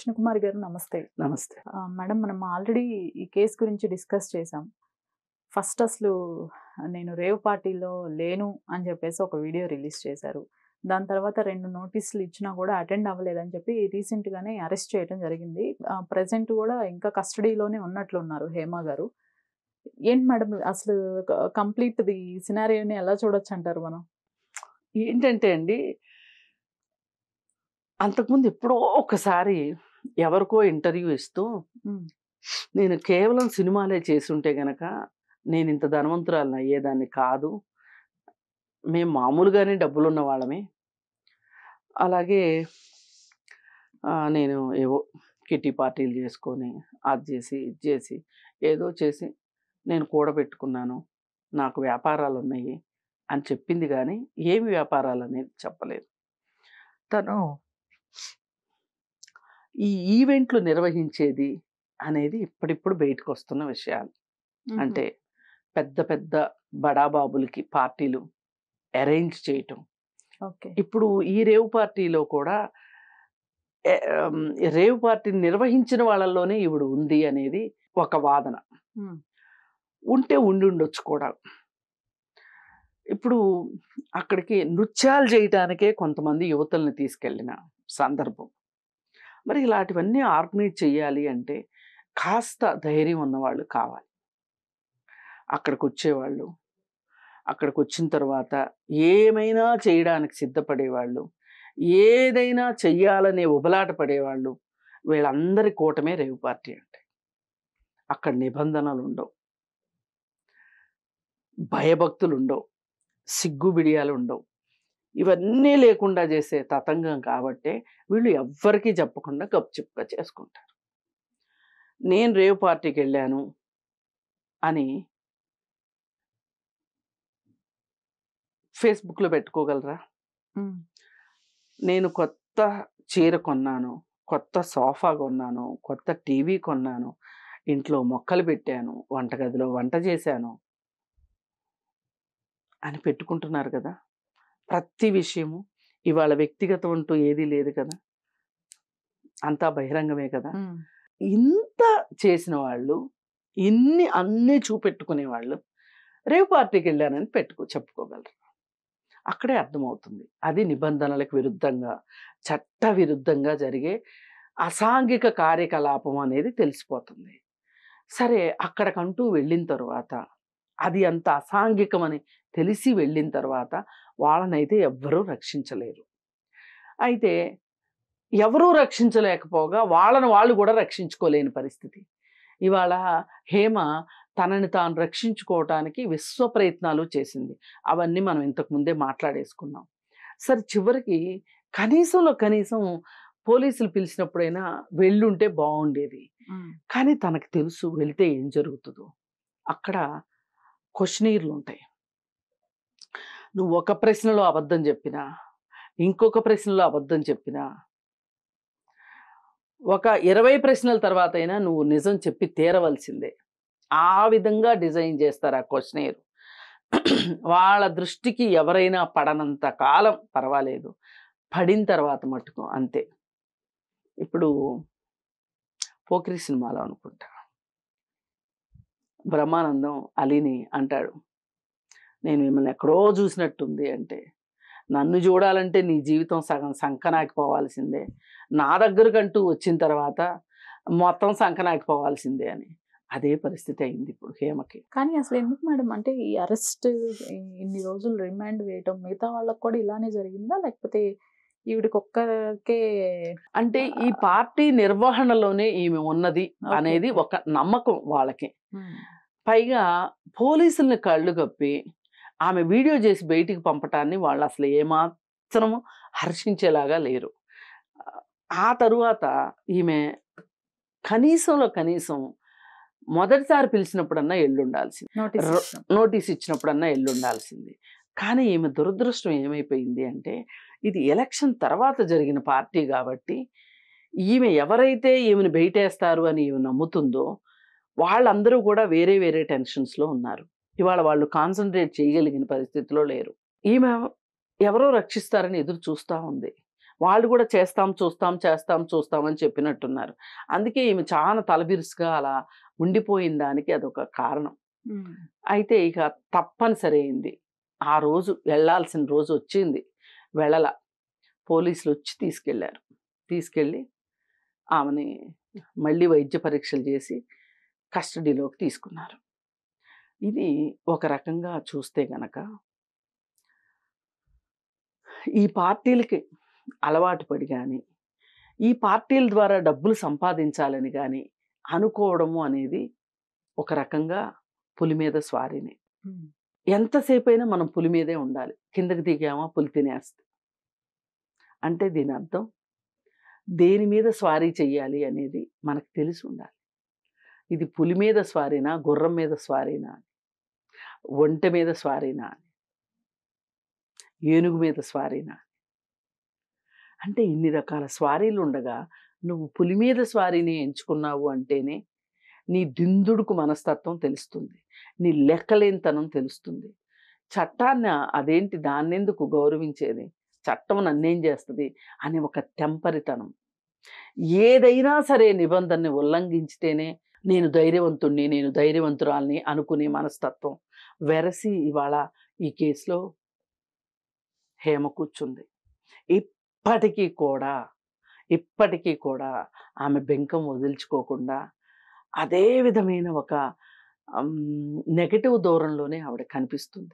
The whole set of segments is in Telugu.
కృష్ణకుమారి గారు నమస్తే నమస్తే ఆ, మేడం మనం ఆల్రెడీ ఈ కేసు గురించి డిస్కస్ చేసాం ఫస్ట్ అసలు నేను రేవ్ పార్టీలో లేను అని చెప్పేసి ఒక వీడియో రిలీజ్ చేశారు దాని తర్వాత రెండు నోటీసులు ఇచ్చినా కూడా అటెండ్ అవ్వలేదని చెప్పి రీసెంట్గానే అరెస్ట్ చేయడం జరిగింది ప్రజెంట్ కూడా ఇంకా కస్టడీలోనే ఉన్నట్లున్నారు హేమ గారు ఏంటి మేడం అసలు కంప్లీట్ ది సినారియోని ఎలా చూడొచ్చు అంటారు మనం ఏంటంటే అండి అంతకుముందు ఎప్పుడో ఒకసారి ఎవరికో ఇంటర్వ్యూ ఇస్తూ ఉమ్, నేను కేవలం సినిమాలే చేసుంటే గనక నేను ఇంత ధనవంతురాలను అయ్యేదాన్ని కాదు మేము మామూలుగానే డబ్బులున్న వాళ్ళమే అలాగే ఆ, నేను ఏవో కిట్టి పార్టీలు చేసుకొని అది చేసి ఇది చేసి ఏదో చేసి నేను కూడబెట్టుకున్నాను నాకు వ్యాపారాలు ఉన్నాయి అని చెప్పింది కానీ ఏమి వ్యాపారాలు అనేది చెప్పలేదు తను ఈ ఈవెంట్లు నిర్వహించేది అనేది ఇప్పుడిప్పుడు బయటకు వస్తున్న విషయాలు ఉమ్, అంటే పెద్ద పెద్ద బడాబాబులకి పార్టీలు అరేంజ్ చేయటం ఓకే ఇప్పుడు ఈ రేవ్ పార్టీలో కూడా ఏ- ఆమ్, రేవ్ పార్టీని నిర్వహించిన వాళ్ళల్లోనే ఈవిడ ఉంది అనేది ఒక వాదన ఉమ్, ఉంటే ఉండి ఉండొచ్చు కూడా ఇప్పుడు అక్కడికి నృత్యాలు చేయటానికే కొంతమంది యువతల్ని తీసుకెళ్ళిన సందర్భం మరి ఇలాంటివన్నీ ఆర్గనైజ్ చేయాలి అంటే కాస్త ధైర్యం ఉన్నవాళ్ళు కావాలి అక్కడికి వచ్చేవాళ్ళు అక్కడికి వచ్చిన తర్వాత ఏమైనా చేయడానికి సిద్ధపడేవాళ్ళు ఏదైనా చెయ్యాలనే ఉబలాట పడేవాళ్ళు వీళ్ళందరి కూటమే రేవు పార్టీ అంటే అక్కడ నిబంధనలు ఉండవు భయభక్తులు ఉండవు సిగ్గు బిడియాలు ఉండవు ఇవన్నీ లేకుండా చేసే తతంగం కాబట్టే వీళ్ళు ఎవ్వరికీ చెప్పకుండా గప్చిప్గా చేసుకుంటారు నేను రేవ్ పార్టీకి వెళ్ళాను అని ఫేస్బుక్లో పెట్టుకోగలరా ఉమ్, నేను కొత్త చీర కొన్నాను కొత్త సోఫా కొన్నాను కొత్త టీవీ కొన్నాను ఇంట్లో మొక్కలు పెట్టాను వంటగదిలో వంట చేశాను అని పెట్టుకుంటున్నారు కదా ప్రతి విషయము ఇవాళ వ్యక్తిగతం అంటూ ఏదీ లేదు కదా అంతా బహిరంగమే కదా ఉమ్, ఇంత చేసిన వాళ్ళు ఇన్ని అన్నీ చూపెట్టుకునే వాళ్ళు రేవ్ పార్టీకి వెళ్ళానని పెట్టుకో చెప్పుకోగలరు అక్కడే అర్థమవుతుంది అది నిబంధనలకు విరుద్ధంగా చట్ట విరుద్ధంగా జరిగే అసాంఘిక కార్యకలాపం అనేది తెలిసిపోతుంది సరే అక్కడికంటూ వెళ్ళిన తర్వాత అది అంత అసాంఘికమని తెలిసి వెళ్ళిన తర్వాత వాళ్ళనైతే ఎవ్వరూ రక్షించలేరు అయితే ఎవరూ రక్షించలేకపోగా వాళ్ళని వాళ్ళు కూడా రక్షించుకోలేని పరిస్థితి ఇవాళ హేమ తనని తాను రక్షించుకోవటానికి విశ్వ ప్రయత్నాలు చేసింది అవన్నీ మనం ఇంతకు ముందే మాట్లాడేసుకున్నాం సరే చివరికి కనీసంలో కనీసం పోలీసులు పిలిచినప్పుడైనా వెళ్ళుంటే బాగుండేది ఉమ్, కానీ తనకు తెలుసు వెళ్తే ఏం జరుగుతుందో అక్కడ క్వశ్చనీర్లు ఉంటాయి నువ్వు ఒక ప్రశ్నలో అబద్ధం చెప్పినా ఇంకొక ప్రశ్నలో అబద్ధం చెప్పినా ఒక ఇరవై ప్రశ్నల తర్వాత అయినా నువ్వు నిజం చెప్పి తీరవలసిందే ఆ విధంగా డిజైన్ చేస్తారు ఆ క్వశ్చనీర్ వాళ్ళ దృష్టికి ఎవరైనా పడనంత కాలం పర్వాలేదు పడిన తర్వాత మటుకు అంతే ఇప్పుడు పోకిరి సినిమాలో అనుకుంటా బ్రహ్మానందం అలీని అంటాడు నేను మిమ్మల్ని ఎక్కడో చూసినట్టుంది అంటే నన్ను చూడాలంటే నీ జీవితం సగం సంకనాకిపోవాల్సిందే నా దగ్గరకంటూ వచ్చిన తర్వాత మొత్తం సంకనాకిపోవాల్సిందే అని అదే పరిస్థితి అయింది ఇప్పుడు హేమకి కానీ అసలు ఎందుకు మేడం అంటే ఈ అరెస్ట్ ఇన్ని రోజులు రిమాండ్ వేయటం మిగతా వాళ్ళకి కూడా ఇలానే జరిగిందా లేకపోతే ఈవిడికి ఒక్కరికే అంటే ఈ పార్టీ నిర్వహణలోనే ఈమె ఉన్నది Okay. అనేది ఒక నమ్మకం వాళ్ళకి ఉమ్, పైగా పోలీసుల్ని కళ్ళు కప్పి ఆమె వీడియో చేసి బయటికి పంపటాన్ని వాళ్ళు అసలు ఏమాత్రము హర్షించేలాగా లేరు ఆ తరువాత ఈమె కనీసంలో కనీసం మొదటిసారి పిలిచినప్పుడన్నా ఎల్లుండాల్సింది నోటీస్ ర- ఇచ్చాం. నోటీస్ ఇచ్చినప్పుడన్నా ఎల్లుండాల్సింది కానీ ఈమె దురదృష్టం ఏమైపోయింది అంటే ఇది ఎలక్షన్ తర్వాత జరిగిన పార్టీ కాబట్టి ఈమె ఎవరైతే ఈమెను బయటేస్తారు అని ఈమె నమ్ముతుందో వాళ్ళందరూ కూడా వేరే వేరే టెన్షన్స్లో ఉన్నారు ఇవాళ వాళ్ళు కాన్సన్ట్రేట్ చేయగలిగిన పరిస్థితిలో లేరు ఈమె ఎవరో రక్షిస్తారని ఎదురు చూస్తూ ఉంది వాళ్ళు కూడా చేస్తాం చూస్తాం చేస్తాం చూస్తాం అని చెప్పినట్టున్నారు అందుకే ఈమె చాలా తలబిరుసుగా అలా ఉండిపోయిన దానికి అదొక కారణం ఉమ్. అయితే ఇక తప్పనిసరి అయింది ఆ రోజు వెళ్ళాల్సిన రోజు వచ్చింది వెళ్ళల పోలీసులు వచ్చి తీసుకెళ్ళారు తీసుకెళ్ళి ఆమెని మళ్ళీ వైద్య పరీక్షలు చేసి కస్టడీలోకి తీసుకున్నారు ఇది ఒక రకంగా చూస్తే గనక ఈ పార్టీలకి అలవాటు పడి కానీ ఈ పార్టీల ద్వారా డబ్బులు సంపాదించాలని కానీ అనుకోవడము అనేది ఒక రకంగా పులి మీద స్వారీనే ఉమ్. ఎంతసేపు అయినా మనం పులి మీదే ఉండాలి కిందకి దిగామా పులి తినేస్తుంది అంటే దీని అర్థం దేని మీద స్వారీ చెయ్యాలి అనేది మనకు తెలిసి ఉండాలి ఇది పులి మీద స్వారీనా గుర్రం మీద స్వారీనా ఒంటె మీద స్వారీనా ఏనుగు మీద స్వారీనా అంటే ఇన్ని రకాల స్వారీలు ఉండగా నువ్వు పులి మీద స్వారీని ఎంచుకున్నావు అంటేనే నీ దిందుడుకు మనస్తత్వం తెలుస్తుంది నీ లెక్కలేనితనం తెలుస్తుంది చట్టాన్ని అదేంటి దాన్నెందుకు గౌరవించేది చట్టం నన్నేం చేస్తుంది అనే ఒక తెంపరితనం ఏదైనా సరే నిబంధనని ఉల్లంఘించితేనే నేను ధైర్యవంతుణ్ణి నేను ధైర్యవంతురాల్ని అనుకునే మనస్తత్వం వెరసి ఇవాళ ఈ కేసులో హేమ కూర్చుంది ఇప్పటికీ కూడా ఇప్పటికీ కూడా ఆమె బెంకం వదిల్చుకోకుండా అదే విధమైన ఒక నెగటివ్ దూరంలోనే ఆవిడ కనిపిస్తుంది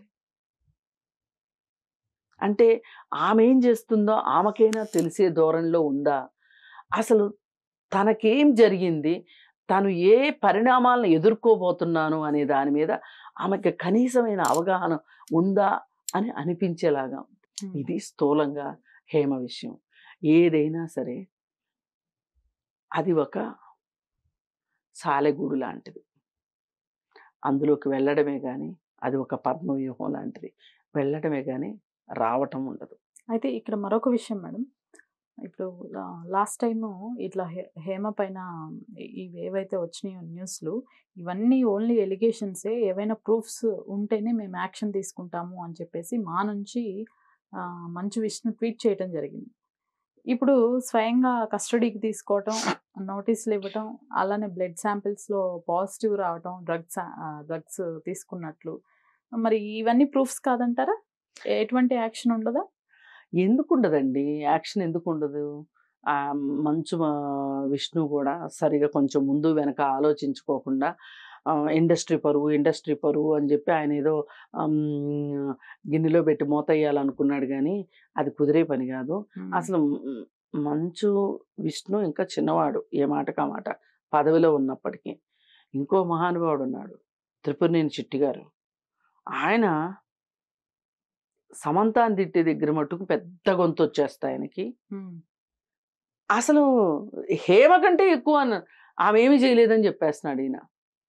అంటే ఆమె ఏం చేస్తుందో ఆమెకైనా తెలిసే దూరంలో ఉందా అసలు తనకేం జరిగింది తను ఏ పరిణామాలను ఎదుర్కోబోతున్నాను అనే దాని మీద ఆమెకి కనీసమైన అవగాహన ఉందా అని అనిపించేలాగా ఉంది. ఉమ్. ఇది స్థూలంగా హేమ విషయం ఏదైనా సరే అది ఒక సాలెగూడు లాంటిది అందులోకి వెళ్ళడమే కానీ అది ఒక పద్మవ్యూహం లాంటిది వెళ్ళడమే కానీ రావటం ఉండదు అయితే ఇక్కడ మరొక విషయం మేడం ఇప్పుడు లాస్ట్ టైం ఇట్లా హే- హేమ పైన ఇవి ఏవైతే వచ్చినాయో న్యూస్లు ఇవన్నీ ఓన్లీ ఎలిగేషన్సే ఏవైనా ప్రూఫ్స్ ఉంటేనే మేము యాక్షన్ తీసుకుంటాము అని చెప్పేసి మా నుంచి ఆ, మంచు విష్ణు ట్వీట్ చేయడం జరిగింది ఇప్పుడు స్వయంగా కస్టడీకి తీసుకోవటం నోటీసులు ఇవ్వటం అలానే బ్లడ్ శాంపిల్స్లో పాజిటివ్ రావటం డ్రగ్స్ డ్రగ్స్ తీసుకున్నట్లు మరి ఇవన్నీ ప్రూఫ్స్ కాదంటారా ఎటువంటి యాక్షన్ ఉండదా ఎందుకు ఉండదండి యాక్షన్ ఎందుకు ఉండదు ఆ మంచు ఆ, విష్ణు కూడా సరిగా కొంచెం ముందు వెనక ఆలోచించుకోకుండా ఇండస్ట్రీ పరువు ఇండస్ట్రీ పరువు అని చెప్పి ఆయన ఏదో ఆమ్, గిన్నెలో పెట్టి మూత వేయాలనుకున్నాడు కానీ అది కుదిరే పని కాదు ఉమ్. అసలు మ్, మంచు విష్ణు ఇంకా చిన్నవాడు ఏ మాటకా మాట పదవిలో ఉన్నప్పటికీ ఇంకో మహానుభావుడు ఉన్నాడు త్రిపురనేని చిట్టి గారు ఆయన సమంతాన్ని తిట్టే దగ్గర మట్టుకు పెద్ద గొంతు వచ్చేస్తాయి ఆయనకి ఉమ్. అసలు హేమ కంటే ఎక్కువ అన్న ఆమె ఏమీ చేయలేదని చెప్పేస్తున్నాడు ఈయన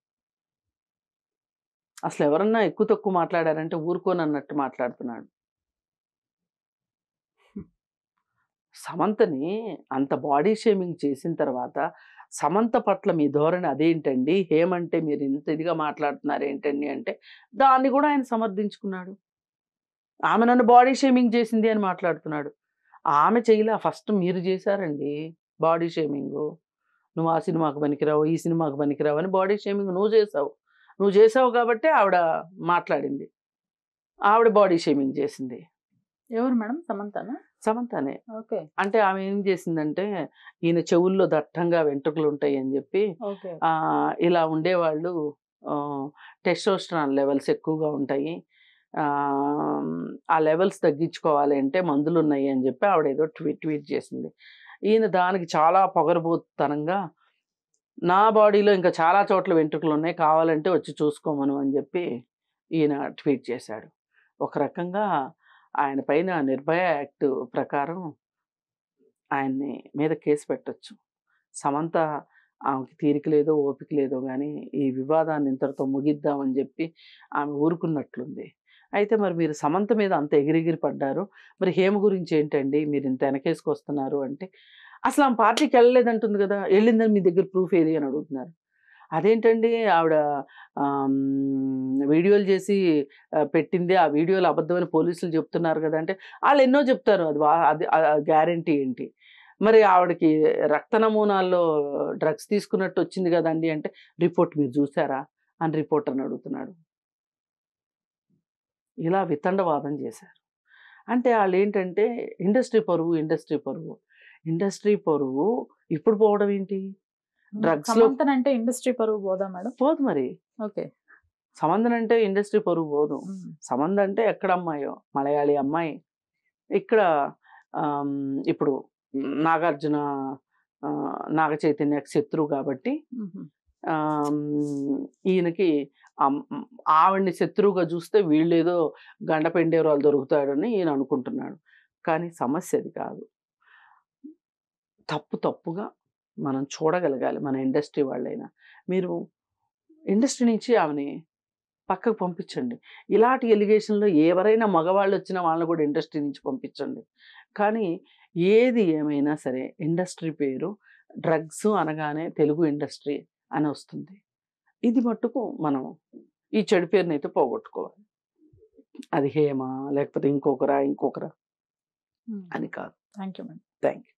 అసలు ఎవరన్నా ఎక్కువ తక్కువ మాట్లాడారంటే ఊరుకోని అన్నట్టు మాట్లాడుతున్నాడు సమంతని అంత బాడీ షేమింగ్ చేసిన తర్వాత సమంత పట్ల మీ ధోరణి అదేంటండి హేమంటే మీరు ఇంత ఇదిగా మాట్లాడుతున్నారు ఏంటండి అంటే దాన్ని కూడా ఆయన సమర్థించుకున్నాడు ఆమె నన్ను బాడీ షేమింగ్ చేసింది అని మాట్లాడుతున్నాడు ఆమె చేయలే ఫస్ట్ మీరు చేశారండి బాడీ షేమింగ్ నువ్వు ఆ సినిమాకు పనికిరావు ఈ సినిమాకు పనికిరావు అని బాడీ షేమింగ్ నువ్వు చేసావు నువ్వు చేసావు కాబట్టి ఆవిడ మాట్లాడింది ఆవిడ బాడీ షేమింగ్ చేసింది ఎవరు మేడం సమంతనా సమంతనే ఓకే అంటే ఆమె ఏం చేసిందంటే ఈయన చెవుల్లో దట్టంగా వెంట్రుకలు ఉంటాయి అని చెప్పి ఓకే ఆ, ఇలా ఉండేవాళ్ళు టెస్టోస్ట్రాన్ లెవెల్స్ ఎక్కువగా ఉంటాయి ఆ, ఆ లెవెల్స్ తగ్గించుకోవాలి అంటే మందులు ఉన్నాయి అని చెప్పి ఆవిడ ఏదో ట్వీట్ ట్వీట్ చేసింది ఈయన దానికి చాలా పొగరబోతనంగా నా బాడీలో ఇంకా చాలా చోట్ల వెంట్రుకలు ఉన్నాయి కావాలంటే వచ్చి చూసుకోమను అని చెప్పి ఈయన ట్వీట్ చేశాడు ఒక రకంగా ఆయన పైన నిర్భయ యాక్ట్ ప్రకారం ఆయన్ని మీద కేసు పెట్టొచ్చు సమంత ఆమెకి తీరిక లేదో ఓపిక లేదో కానీ ఈ వివాదాన్ని ఇంతటితో ముగిద్దామని చెప్పి ఆమె ఊరుకున్నట్లుంది అయితే మరి మీరు సమంత మీద అంత ఎగిరిగిరి పడ్డారు మరి హేమ గురించి ఏంటండి మీరు ఇంత వెనకేసుకొస్తున్నారు అంటే అసలు ఆమె పార్టీకి వెళ్ళలేదంటుంది కదా వెళ్ళిందని మీ దగ్గర ప్రూఫ్ ఏది అని అడుగుతున్నారు అదేంటండి ఆవిడ ఆమ్, వీడియోలు చేసి ఆ, పెట్టింది ఆ వీడియోలు అబద్ధమని పోలీసులు చెప్తున్నారు కదా అంటే వాళ్ళు ఎన్నో చెప్తారు అది వా- అది గ్యారంటీ ఏంటి మరి ఆవిడకి రక్త నమూనాల్లో డ్రగ్స్ తీసుకున్నట్టు వచ్చింది కదండి అంటే రిపోర్ట్ మీరు చూసారా అని రిపోర్టర్ని అడుగుతున్నాడు ఇలా వితండవాదం చేశారు అంటే వాళ్ళు ఏంటంటే ఇండస్ట్రీ పరువు ఇండస్ట్రీ పరువు ఇండస్ట్రీ పరువు ఇప్పుడు పోవడం ఏంటి drugs లో- సమంతన్ అంటే ఇండస్ట్రీ పరువు పోదా మేడం పోదు మరి ఓకే సంబంధం అంటే ఇండస్ట్రీ పరువు పోదు సంబంధం అంటే ఎక్కడ అమ్మాయో మలయాళీ అమ్మాయి ఇక్కడ ఆమ్, ఇప్పుడు నాగార్జున ఆ, నాగ చైతన్యకి శత్రువు కాబట్టి ఆమ్, ఈయనకి అమ్- ఆవిడ్ని శత్రువుగా చూస్తే వీళ్ళేదో గండ పెండేవాళ్ళు దొరుకుతాడని ఈయన అనుకుంటున్నాడు కానీ సమస్య అది కాదు తప్పు తప్పుగా మనం చూడగలగాలి మన ఇండస్ట్రీ వాళ్ళైనా మీరు ఇండస్ట్రీ నుంచి ఆమెని పక్కకు పంపించండి ఇలాంటి ఎలిగేషన్లో ఎవరైనా మగవాళ్ళు వచ్చినా వాళ్ళని కూడా ఇండస్ట్రీ నుంచి పంపించండి కానీ ఏది ఏమైనా సరే ఇండస్ట్రీ పేరు డ్రగ్స్ అనగానే తెలుగు ఇండస్ట్రీ అని వస్తుంది ఇది మట్టుకు మనం ఈ చెడు పేరుని అయితే పోగొట్టుకోవాలి అది హేమ లేకపోతే ఇంకొకరా ఇంకొకరా అని కాదు thank you madam thank you